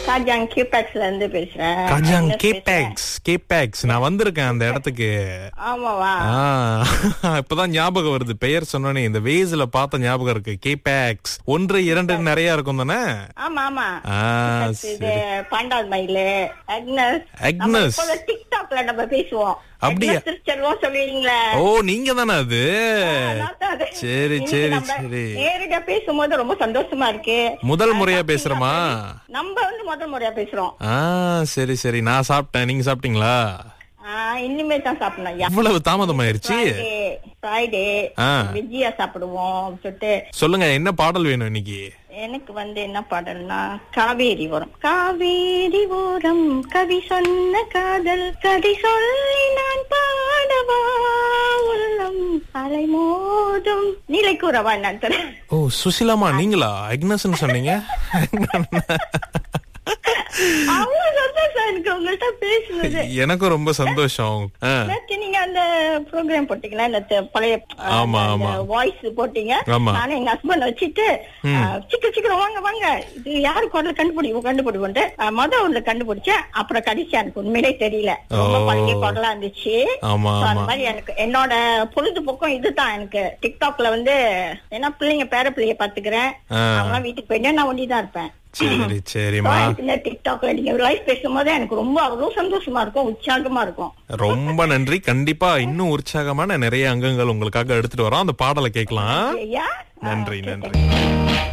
காஜாங் கியூபேக்ஸ்ல இருந்து பேசுறேன் கஜாங் என்ன பேசுறேன்? கேபேக்ஸ் கேபேக்ஸ் நான் வந்திருக்கேன் அந்த இடத்துக்கு ஆமாவா ஆ, இப்பதான் ஞாபகம் வருது பெயர் சொன்னோனே இந்த வேஸ்ல பார்த்த ஞாபகம் இருக்கு கேபேக்ஸ் ஒன்று இரண்டு நிறைய இருக்கும் தானே ஆமா ஆமா ஆ, இது பாண்டால் மயிலு அக்னஸ் அக்னஸ். நம்ம இப்போது டிக்டாக்ல நம்ம பேசுவோம் அப்படியா? அக்னஸ் திருச்செல்வம் சொல்லுவீங்களே ஓ நீங்க தானே அது நான் தான் அது. சரி இன்னைக்கு சரி நம்ம சரி நேரடியா பேசும்போது ரொம்ப சந்தோஷமா இருக்கு முதல் முறையா பேசுறோமா நம்ம வந்து முதல் முறையா பேசுறோம் ஆ சரி சரி நான் சாப்பிட்டேன் நீங்க சாப்பிட்டீங்களா ஆஹ் இனிமே தான் சாப்பிடணும் ஐயா இவ்வளவு தாமதமாயிருச்சு ஃப்ரைடே ஆ. வெஜ்ஜியா சாப்பிடுவோம் சொல்லிட்டு சொல்லுங்க என்ன பாடல் வேணும் இன்னைக்கு எனக்கு வந்து என்ன பாடல்னா காவேரி ஓரம் காவேரி ஓரம் கவி சொன்ன காதல் கதை சொல்லி நான் பாடவா உள்ளம் அலை மோதும் நிலை கூறவா நான் தரேன் ஓ சுசிலாமா நீங்களா அக்னஸ்ன்னு சொன்னீங்க அவ்வளவு சந்தோஷம் எனக்கு உங்கள்கிட்ட பேசுனது எனக்கும் ரொம்ப சந்தோஷம் ஆ, நேத்து நீங்க அந்த ப்ரோக்ராம் போட்டீங்களா இந்த தெ- பழைய ஆமா, ஆமா. வாய்ஸ் போட்டீங்க ஆமா. நானும் எங்க ஹஸ்பண்ட் வச்சுட்டு அஹ், சீக்கிரம் சீக்கிரம் வாங்க வாங்க இது யாரு குரல் கண்டுபிடிக்கும் கண்டுபிடிப்போன்ட்டு அஹ், மொத ஒண்ணு கண்டுபிடிச்சேன் அப்புறம் கடைசி எனக்கு உண்மையிலே தெரியல ரொம்ப ஓ. பழைய குரலா இருந்துச்சு ஆமா So, அந்த ஆமா மாதிரி எனக்கு என்னோட பொழுதுபோக்கம் இதுதான் எனக்கு டிக்டாக்ல வந்து ஏன்னா பிள்ளைங்க பேர பிள்ளைய பாத்துக்கிறேன் ஆ. அவங்க வீட்டுக்கு போயிட்டு நான் ஒண்டிதான் இருப்பேன் சரி So, சரிம்மா எனக்கு இந்த டிக்டாக்ல நீங்க லைவ் பேசும்போது எனக்கு ரொம்ப அவ்வளவு சந்தோஷமா இருக்கும் உற்சாகமா இருக்கும் ரொம்ப நன்றி கண்டிப்பா இன்னும் உற்சாகமான நிறைய அங்கங்கள் உங்களுக்காக எடுத்துட்டு வரோம் அந்த பாடலை கேட்கலாம் ஐயா நன்றி ஆ, நன்றி